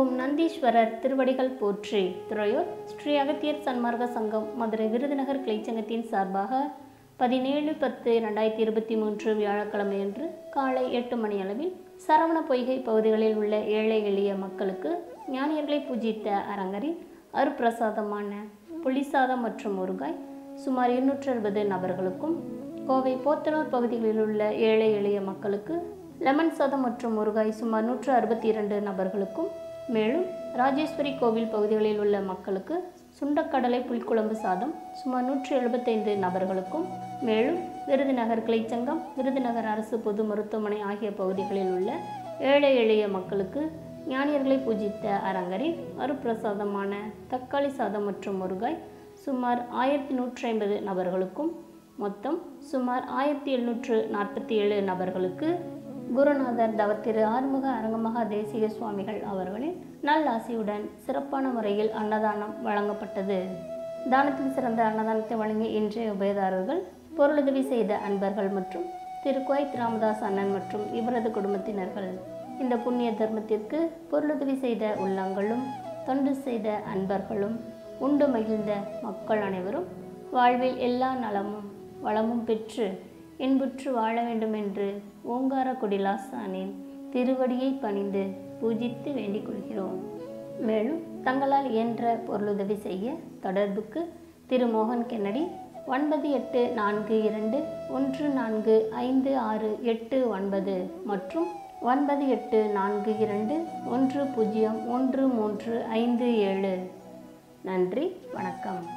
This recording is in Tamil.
ஓம் நந்தீஸ்வரர் திருவடிகள் போற்றி துறையூர் ஸ்ரீ அகத்தியர் சன்மார்க்க சங்கம் மதுரை விருதுநகர் கிளைச்சங்கத்தின் சார்பாக பதினேழு பத்து ரெண்டாயிரத்தி இருபத்தி மூன்று வியாழக்கிழமையன்று காலை எட்டு மணி அளவில் சரவண பொய்கை பகுதிகளில் உள்ள ஏழை எளிய மக்களுக்கு ஞானியர்களை பூஜித்த அரங்கரின் அருப்பிரசாதமான புளிசாதம் மற்றும் ஊறுகாய் சுமார் இருநூற்று அறுபது நபர்களுக்கும் கோவை போத்தனூர் பகுதிகளில் உள்ள ஏழை எளிய மக்களுக்கு லெமன் சாதம் மற்றும் ஊறுகாய் சுமார் நூற்று அறுபத்தி இரண்டு நபர்களுக்கும் மேலும் ராஜேஸ்வரி கோவில் பகுதிகளில் உள்ள மக்களுக்கு சுண்டக்கடலை புளிக்குழம்பு சாதம் சுமார் நூற்றி எழுபத்தைந்து நபர்களுக்கும் மேலும் விருதுநகர் கிளைச்சங்கம் விருதுநகர் அரசு பொது மருத்துவமனை ஆகிய பகுதிகளில் உள்ள ஏழை எளிய மக்களுக்கு ஞானியர்களை பூஜித்த அரங்கரின் அருப்பிரசாதமான தக்காளி சாதம் மற்றும் முருகாய் சுமார் ஆயிரத்தி நூற்றி ஐம்பது நபர்களுக்கும் மொத்தம் சுமார் ஆயிரத்தி எழுநூற்று நாற்பத்தி ஏழு நபர்களுக்கு குருநாதர் தவத்திரு ஆறுமுக அரங்கமகா தேசிக சுவாமிகள் அவர்களின் நல்லாசியுடன் சிறப்பான முறையில் அன்னதானம் வழங்கப்பட்டது தானத்தில் சிறந்த அன்னதானத்தை வழங்கிய இன்றைய உபயதாரர்கள் பொருளுதவி செய்த அன்பர்கள் மற்றும் திரு குவைத் ராமதாஸ் அண்ணன் மற்றும் இவரது குடும்பத்தினர்கள் இந்த புண்ணிய தர்மத்திற்கு பொருளுதவி செய்த உள்ளங்களும் தொண்டு செய்த அன்பர்களும் உண்டு மகிழ்ந்த மக்கள் அனைவரும் வாழ்வில் எல்லா நலமும் வளமும் பெற்று இன்புற்று வாழ வேண்டும் என்று ஓங்கார குடிலாசானின் திருவடியை பணிந்து பூஜித்து வேண்டிக் கொள்கிறோம் மேலும் தங்களால் இயன்ற பொருளுதவி செய்ய தொடர்புக்கு திரு மோகன் கென்னடி ஒன்பது எட்டு நான்கு இரண்டு ஒன்று நான்கு ஐந்து ஆறு எட்டு ஒன்பது மற்றும் ஒன்பது எட்டு நான்கு இரண்டு ஒன்று பூஜ்ஜியம் ஒன்று மூன்று ஐந்து ஏழு நன்றி வணக்கம்